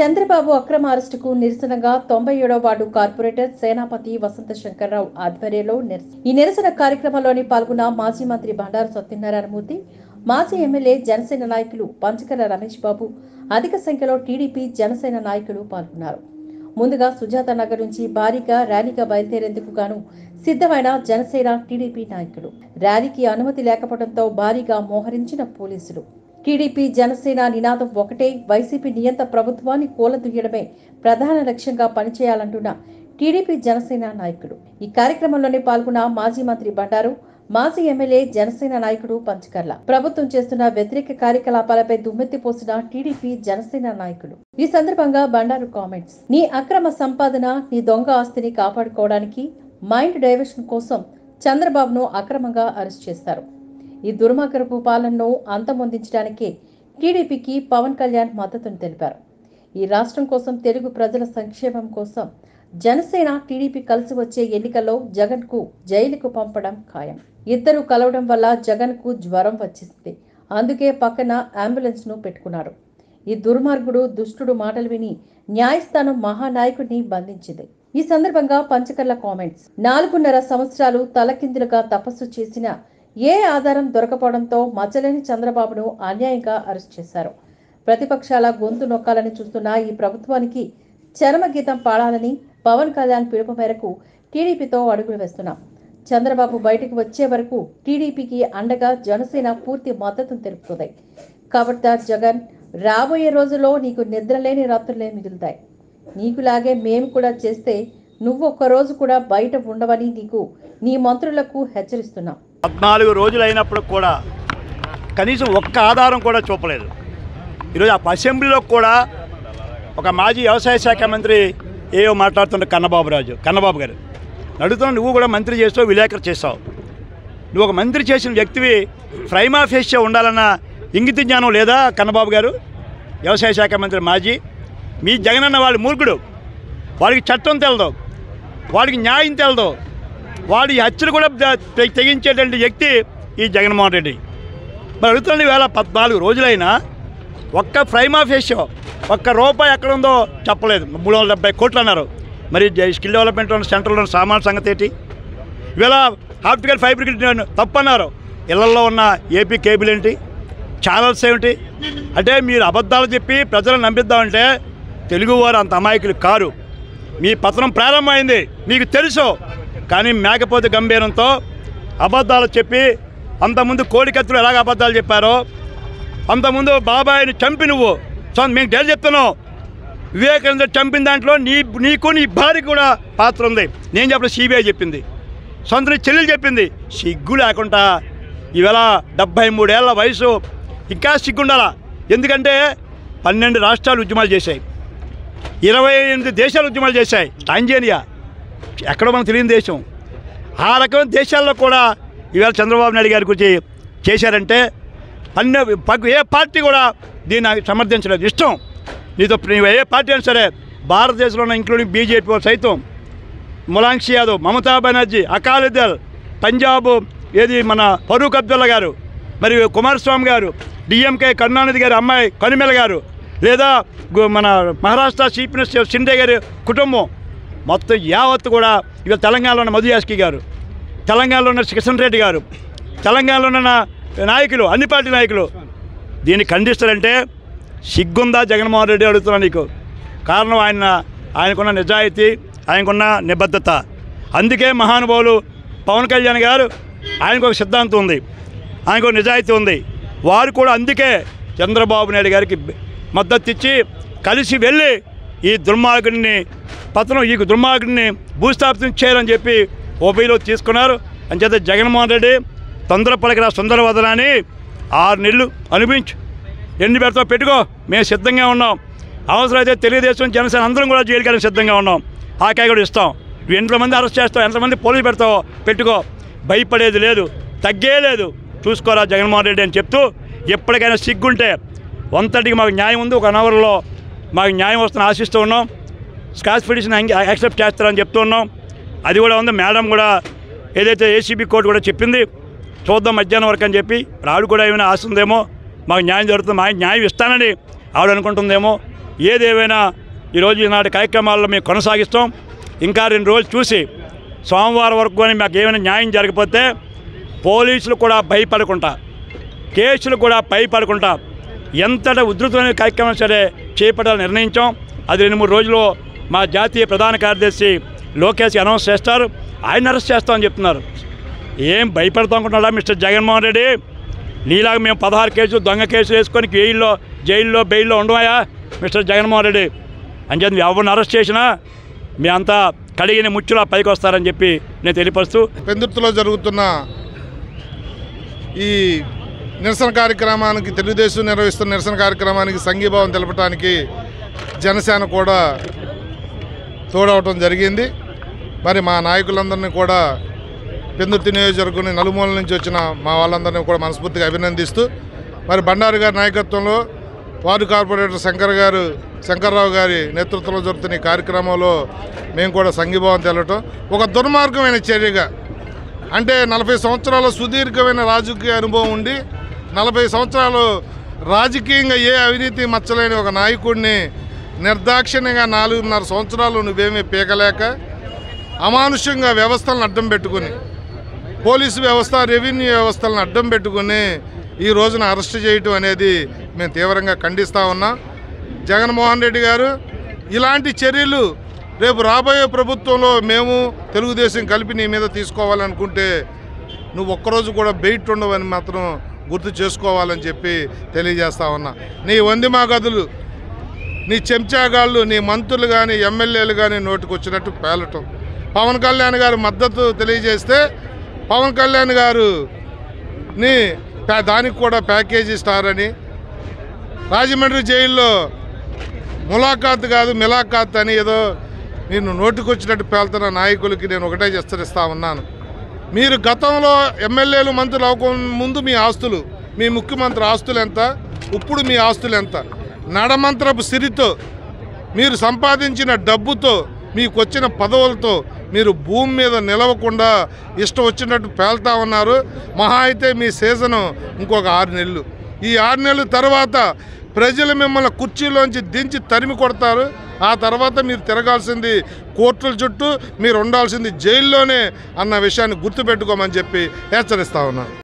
చంద్రబాబు అక్రమ అరెస్టుకు నిరసనగా తొంభై ఏడో వార్డు కార్పొరేటర్ సేనాపతి వసంత శంకర్రావు ఆధ్వర్యంలో నిరస- ఈ నిరసన కార్యక్రమంలోని పాల్గొన్న మాజీ మంత్రి బండారు సత్యనారాయణమూర్తి మాజీ ఎమ్మెల్యే జనసేన నాయకులు పంచకర రమేష్ బాబు అధిక సంఖ్యలో టీడీపీ జనసేన నాయకులు పాల్గొన్నారు ముందుగా సుజాత నగర్ నుంచి భారీగా ర్యాలీగా బయలుదేరేందుకు గాను సిద్ధమైన జనసేన టీడీపీ నాయకులు ర్యాలీకి అనుమతి లేకపోవడంతో భారీగా మోహరించిన పోలీసులు టీడీపీ జనసేన నినాదం ఒకటే వైసీపీ నియంత ప్రభుత్వాన్ని కూలదూయడమే ప్రధాన లక్ష్యంగా పనిచేయాలంటున్న టీడీపీ జనసేన నాయకులు ఈ కార్యక్రమంలోనే పాల్గొన్న మాజీ మంత్రి బండారు మాజీ ఎమ్మెల్యే జనసేన నాయకుడు పంచకర్ల ప్రభుత్వం చేస్తున్న వ్యతిరేక కార్యకలాపాలపై దుమ్మెత్తిపోసిన టీడీపీ జనసేన నాయకులు ఈ సందర్భంగా బండారు కామెంట్స్ నీ అక్రమ సంపాదన నీ దొంగ ఆస్తిని కాపాడుకోవడానికి మైండ్ డైవర్షన్ కోసం చంద్రబాబును అక్రమంగా అరెస్ట్ చేస్తారు ఈ దుర్మార్గపు పాలనను అంతమొందించడానికే టీడీపీకి పవన్ కళ్యాణ్ మద్దతును తెలిపారు ఈ రాష్ట్రం కోసం తెలుగు ప్రజల సంక్షేమం కోసం జనసేన టీడీపీ కలిసి వచ్చే ఎన్నికల్లో జగన్ కు జైలుకు పంపడం ఖాయం ఇద్దరు కలవడం వల్ల జగన్ కు జ్వరం వచ్చింది అందుకే పక్కన అంబులెన్స్ ను పెట్టుకున్నాడు ఈ దుర్మార్గుడు దుష్టుడు మాటలు విని న్యాయస్థానం మహానాయకుడిని బంధించింది ఈ సందర్భంగా పంచకర్ల కామెంట్స్ నాలుగున్నర సంవత్సరాలు తలకిందులుగా తపస్సు చేసిన ఏ ఆధారం దొరకపోవడంతో మచ్చలేని చంద్రబాబును అన్యాయంగా అరెస్ట్ చేశారు ప్రతిపక్షాల గొంతు నొక్కాలని చూస్తున్న ఈ ప్రభుత్వానికి చరమగీతం పాడాలని పవన్ కళ్యాణ్ పిలుపు మేరకు టీడీపీతో అడుగులు వేస్తున్నాం చంద్రబాబు బయటకు వచ్చే వరకు టీడీపీకి అండగా జనసేన పూర్తి మద్దతును తెలుపుతుంది కాబట్టి జగన్ రాబోయే రోజుల్లో నీకు నిద్రలేని రాత్రులే మిగులుతాయి నీకులాగే మేము కూడా చేస్తే నువ్వు ఒక్క రోజు కూడా బయట ఉండవని నీకు నీ మంత్రులకు హెచ్చరిస్తున్నాం పద్నాలుగు రోజులు అయినప్పుడు కూడా కనీసం ఒక్క ఆధారం కూడా చూపలేదు ఈరోజు ఆ అసెంబ్లీలో కూడా ఒక మాజీ వ్యవసాయ శాఖ మంత్రి ఏవో మాట్లాడుతుండే కన్నబాబు రాజు కన్నబాబు గారు అడుగుతున్నా నువ్వు కూడా మంత్రి చేస్తావు విలేకరు చేస్తావు నువ్వు ఒక మంత్రి చేసిన వ్యక్తివి ప్రైమా ఫేస్గా ఉండాలన్న ఇంగిత జ్ఞానం లేదా కన్నబాబు గారు వ్యవసాయ శాఖ మంత్రి మాజీ మీ జగనన్న వాళ్ళు మూర్ఖుడు వాడికి చట్టం తెలదు వాడికి న్యాయం తెలదు వాడి హత్యలు కూడా ద- తె- తెగించేటువంటి వ్యక్తి ఈ జగన్మోహన్ రెడ్డి మరి అడుగుతుంది వేళ పద్నాలుగు రోజులైనా ఒక్క ప్రైమా ఫేష్ ఒక్క రూపాయి ఎక్కడ ఉందో చెప్పలేదు మూడు వందల డెబ్బై కోట్లు అన్నారు మరి జ- స్కిల్ డెవలప్మెంట్ ఉన్న సెంటర్లో ఉన్న సామాన్ సంగతి ఏంటి ఇవాళ ఆప్టికల్ ఫైబర్ తప్పు అన్నారు ఇళ్లలో ఉన్న ఏపీ కేబుల్ ఏంటి ఛానల్స్ ఏమిటి అంటే మీరు అబద్ధాలు చెప్పి ప్రజలను నమ్మిద్దామంటే తెలుగువారు అంత అమాయకులు కారు మీ పతనం ప్రారంభమైంది మీకు తెలుసు కానీ మేకపోతే గంభీరంతో అబద్ధాలు చెప్పి అంతకుముందు కోడికత్తులు ఎలాగ అబద్ధాలు చెప్పారో అంతకుముందు బాబాయిని చంపి నువ్వు సో మేము డేలు చెప్తున్నావు వివేకానంద చంపిన దాంట్లో నీ నీకు నీ భార్యకి కూడా పాత్ర ఉంది నేను చెప్పలేదు సిబిఐ చెప్పింది సొంత నీ చెల్లెలు చెప్పింది సిగ్గు లేకుండా ఈవేళ డెబ్భై మూడేళ్ల వయసు ఇంకా సిగ్గుండాలా ఎందుకంటే పన్నెండు రాష్ట్రాలు ఉద్యమాలు చేశాయి ఇరవై ఎనిమిది దేశాలు ఉద్యమాలు చేశాయి టాంజేనియా ఎక్కడో మనకు తెలియని దేశం ఆ రకమైన దేశాల్లో కూడా ఈవేళ చంద్రబాబు నాయుడు గారి గురించి చేశారంటే పన్నె పగ్- ఏ పార్టీ కూడా దీన్ని నాకు సమర్థించలేదు ఇష్టం నీతో నీవు ఏ పార్టీ అయినా సరే భారతదేశంలో ఉన్న ఇంక్లూడింగ్ బీజేపీ వాళ్ళు సైతం ములాంక్షి యాదవ్ మమతా బెనర్జీ అకాలీదల్ పంజాబ్ ఏది మన ఫరూక్ అబ్దుల్లా గారు మరియు కుమారస్వామి గారు డిఎంకే కరుణానిధి గారి అమ్మాయి కనిమెల గారు లేదా గు- మన మహారాష్ట్ర చీఫ్ మినిస్టర్ షిండే గారి కుటుంబం మొత్తం యావత్తు కూడా ఇక తెలంగాణలో ఉన్న మధు యాస్కి గారు తెలంగాణలో ఉన్న కిషన్ రెడ్డి గారు తెలంగాణలో ఉన్న నాయకులు అన్ని పార్టీ నాయకులు దీన్ని ఖండిస్తారంటే సిగ్గుందా జగన్మోహన్ రెడ్డి అడుగుతున్నా నీకు కారణం ఆయన ఆయనకున్న నిజాయితీ ఆయనకున్న నిబద్ధత అందుకే మహానుభావులు పవన్ కళ్యాణ్ గారు ఆయనకు ఒక సిద్ధాంతం ఉంది ఆయనకు ఒక నిజాయితీ ఉంది వారు కూడా అందుకే చంద్రబాబు నాయుడు గారికి మద్దతు ఇచ్చి కలిసి వెళ్ళి ఈ దుర్మార్గుడిని పతనం ఈ దుర్మార్గుడిని భూస్థాపితం చేయాలని చెప్పి ఓపీలో తీసుకున్నారు అంచేత జగన్మోహన్ రెడ్డి తొందరపడకరా సుందరవదనాన్ని ఆరు నెలలు అనిపించు ఎన్ని పెడతావు పెట్టుకో మేము సిద్ధంగా ఉన్నాం అవసరమైతే తెలుగుదేశం జనసేన అందరం కూడా జైలుకి వెళ్ళి సిద్ధంగా ఉన్నాం ఆ కాయ కూడా ఇస్తాం నువ్వు ఎంతమంది అరెస్ట్ చేస్తావు ఎంతమంది పోలీసు పెడతావో పెట్టుకో భయపడేది లేదు తగ్గే లేదు చూసుకోరా జగన్మోహన్ రెడ్డి అని చెప్తూ ఎప్పటికైనా సిగ్గుంటే వంతటికి మాకు న్యాయం ఉంది ఒక వన్ అవర్లో మాకు న్యాయం వస్తుందని ఆశిస్తూ ఉన్నాం స్కాచ్ పిటిషన్ యాక్సెప్ట్ చేస్తారని చెప్తూ ఉన్నాం అది కూడా ఉంది మేడం కూడా ఏదైతే ఏసీబీ కోర్టు కూడా చెప్పింది చూద్దాం మధ్యాహ్నం వరకు అని చెప్పి ఇప్పుడు ఆవిడ కూడా ఏమైనా ఆశ ఉందేమో మాకు న్యాయం జరుగుతుంది మా న్యాయం ఇస్తానని ఆవిడ అనుకుంటుందేమో ఏదేమైనా ఈరోజు ఈనాటి కార్యక్రమాల్లో మేము కొనసాగిస్తాం ఇంకా రెండు రోజులు చూసి సోమవారం వరకు కానీ మాకు ఏమైనా న్యాయం జరగకపోతే పోలీసులు కూడా భయపడకుండా కేసులు కూడా భయపడకుండా ఎంతటి ఉధృతమైన కార్యక్రమం సరే చేపట్టాలని నిర్ణయించాం అది రెండు మూడు రోజుల్లో మా జాతీయ ప్రధాన కార్యదర్శి లోకేష్ అనౌన్స్ చేస్తారు ఆయన అరెస్ట్ చేస్తామని చెప్తున్నారు ఏం భయపడతాం అనుకుంటున్నాడా మిస్టర్ జగన్మోహన్ రెడ్డి నీలాగా మేము పదహారు కేసులు దొంగ కేసులు వేసుకొని జైల్లో జైల్లో బెయిల్లో ఉండవాయా మిస్టర్ జగన్మోహన్ రెడ్డి అని చెప్పి ఎవరిని అరెస్ట్ చేసినా మీ అంతా కడిగిన ముచ్చులా పైకి వస్తారని చెప్పి నేను తెలియపరుస్తూ పెందుర్తిలో జరుగుతున్న ఈ నిరసన కార్యక్రమానికి తెలుగుదేశం నిర్వహిస్తున్న నిరసన కార్యక్రమానికి సంఘీభావం తెలపడానికి జనసేన కూడా తోడవటం జరిగింది మరి మా నాయకులందరినీ కూడా పెందుర్తి నియోజకవర్గం నలుమూల నుంచి వచ్చిన మా వాళ్ళందరినీ కూడా మనస్ఫూర్తిగా అభినందిస్తూ మరి బండారు గారి నాయకత్వంలో వార్డు కార్పొరేటర్ శంకర్ గారు శంకర్రావు గారి నేతృత్వంలో జరుగుతున్న ఈ కార్యక్రమంలో మేము కూడా సంఘీభావం తెలవటం ఒక దుర్మార్గమైన చర్యగా అంటే నలభై సంవత్సరాల సుదీర్ఘమైన రాజకీయ అనుభవం ఉండి నలభై సంవత్సరాలు రాజకీయంగా ఏ అవినీతి మచ్చలేని ఒక నాయకుడిని నిర్దాక్షిణ్యంగా నాలుగున్నర సంవత్సరాలు నువ్వేమీ పీకలేక అమానుష్యంగా వ్యవస్థలను అడ్డం పెట్టుకుని పోలీసు వ్యవస్థ రెవెన్యూ వ్యవస్థలను అడ్డం పెట్టుకుని ఈ రోజున అరెస్ట్ చేయటం అనేది మేము తీవ్రంగా ఖండిస్తూ ఉన్నాం జగన్మోహన్ రెడ్డి గారు ఇలాంటి చర్యలు రేపు రాబోయే ప్రభుత్వంలో మేము తెలుగుదేశం కలిపి నీ మీద తీసుకోవాలనుకుంటే నువ్వు ఒక్కరోజు కూడా బెయిట్ ఉండవని మాత్రం గుర్తు చేసుకోవాలని చెప్పి తెలియజేస్తా ఉన్నా నీ వందిమా గదులు నీ చెంచాగాళ్ళు నీ మంత్రులు కానీ ఎమ్మెల్యేలు కానీ నోటికి వచ్చినట్టు పేలటం పవన్ కళ్యాణ్ గారు మద్దతు తెలియజేస్తే పవన్ కళ్యాణ్ గారు నీ ప్యా- దానికి కూడా ప్యాకేజీ స్టార్ అని రాజమండ్రి జైల్లో ములాఖాత్ కాదు మిలాఖాత్ అని ఏదో నేను నోటికొచ్చినట్టు పేలుతున్న నాయకులకి నేను ఒకటే హెచ్చరిస్తా ఉన్నాను మీరు గతంలో ఎమ్మెల్యేలు మంత్రులు అవ్వక ముందు మీ ఆస్తులు మీ ముఖ్యమంత్రి ఆస్తులు ఎంత ఇప్పుడు మీ ఆస్తులు ఎంత నడమంత్రపు సిరితో మీరు సంపాదించిన డబ్బుతో మీకు వచ్చిన పదవులతో మీరు భూమి మీద నిలవకుండా ఇష్టం వచ్చినట్టు పేల్తా ఉన్నారు మహా అయితే మీ సీజను ఇంకొక ఆరు నెలలు ఈ ఆరు నెలల తర్వాత ప్రజలు మిమ్మల్ని కుర్చీలోంచి దించి తరిమి కొడతారు ఆ తర్వాత మీరు తిరగాల్సింది కోర్టుల చుట్టూ మీరు ఉండాల్సింది జైల్లోనే అన్న విషయాన్ని గుర్తుపెట్టుకోమని చెప్పి హెచ్చరిస్తా ఉన్నాను